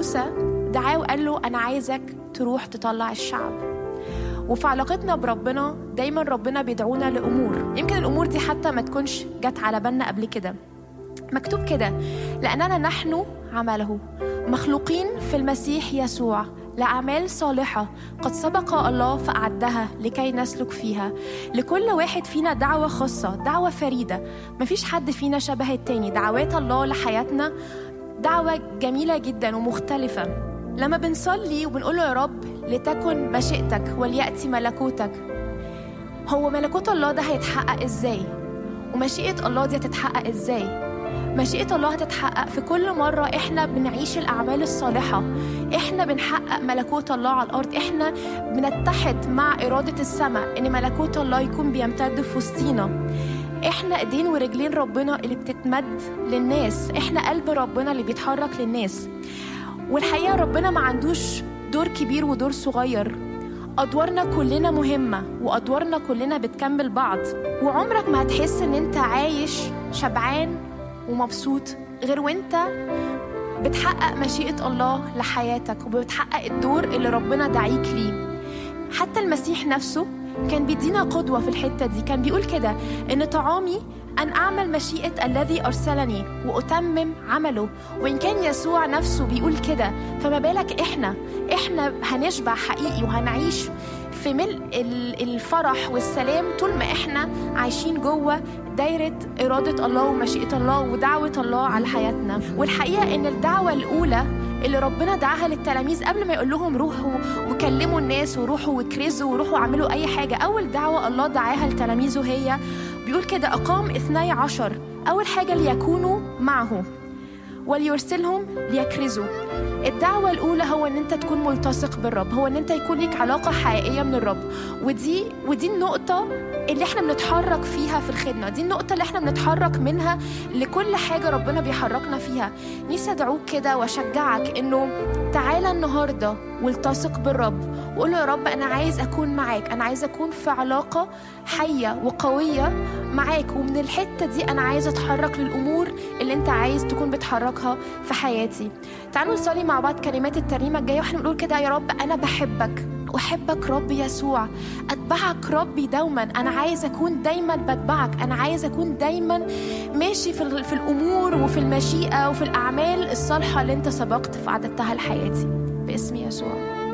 موسى دعاه وقال له انا عايزك تروح تطلع الشعب وفي علاقتنا بربنا دايما ربنا بيدعونا لامور يمكن الامور دي حتى ما تكونش جت على بالنا قبل كده مكتوب كده لاننا نحن عمله مخلوقين في المسيح يسوع لأعمال صالحة قد سبق الله فأعدها لكي نسلك فيها لكل واحد فينا دعوة خاصة دعوة فريدة مفيش حد فينا شبه التاني دعوات الله لحياتنا دعوة جميلة جدا ومختلفة لما بنصلي وبنقول له يا رب لتكن مشيئتك وليأتي ملكوتك هو ملكوت الله ده هيتحقق ازاي ومشيئة الله دي هتتحقق ازاي مشيئة الله هتتحقق في كل مرة احنا بنعيش الأعمال الصالحة احنا بنحقق ملكوت الله على الأرض احنا بنتحد مع إرادة السماء إن ملكوت الله يكون بيمتد في وسطينا احنا ايدين ورجلين ربنا اللي بتتمد للناس احنا قلب ربنا اللي بيتحرك للناس والحقيقة ربنا ما عندوش دور كبير ودور صغير أدوارنا كلنا مهمة وأدوارنا كلنا بتكمل بعض وعمرك ما هتحس إن أنت عايش شبعان ومبسوط غير وأنت بتحقق مشيئة الله لحياتك وبتحقق الدور اللي ربنا دعيك ليه حتى المسيح نفسه كان بيدينا قدوة في الحتة دي كان بيقول كده إن طعامي أن أعمل مشيئة الذي أرسلني وأتمم عمله وإن كان يسوع نفسه بيقول كده فما بالك إحنا إحنا هنشبع حقيقي وهنعيش في ملء ال- الفرح والسلام طول ما إحنا عايشين جوه دايرة إرادة الله ومشيئة الله ودعوة الله على حياتنا والحقيقة إن الدعوة الأولى اللي ربنا دعاها للتلاميذ قبل ما يقول لهم روحوا وكلموا الناس وروحوا وكرزوا وروحوا اعملوا أي حاجة أول دعوة الله دعاها لتلاميذه هي بيقول كده أقام اثني عشر أول حاجة ليكونوا معه وليرسلهم ليكرزوا الدعوة الأولى هو إن أنت تكون ملتصق بالرب هو إن أنت يكون لك علاقة حقيقية من الرب ودي ودي النقطة اللي احنا بنتحرك فيها في الخدمة دي النقطة اللي احنا بنتحرك منها لكل حاجة ربنا بيحركنا فيها نفسي أدعوك كده وأشجعك إنه تعالى النهاردة والتصق بالرب وقول له يا رب أنا عايز أكون معاك أنا عايز أكون في علاقة حية وقوية معاك ومن الحتة دي أنا عايز أتحرك للأمور اللي أنت عايز تكون بتحركها في حياتي تعالوا نصلي مع بعض كلمات الترنيمة الجاية واحنا بنقول كده يا رب أنا بحبك أحبك رب يسوع أتبعك ربي دوما أنا عايز أكون دايما بتبعك أنا عايز أكون دايما ماشي في, ال- في الأمور وفي المشيئة وفي الأعمال الصالحة اللي أنت سبقت فعددتها لحياتي باسم يسوع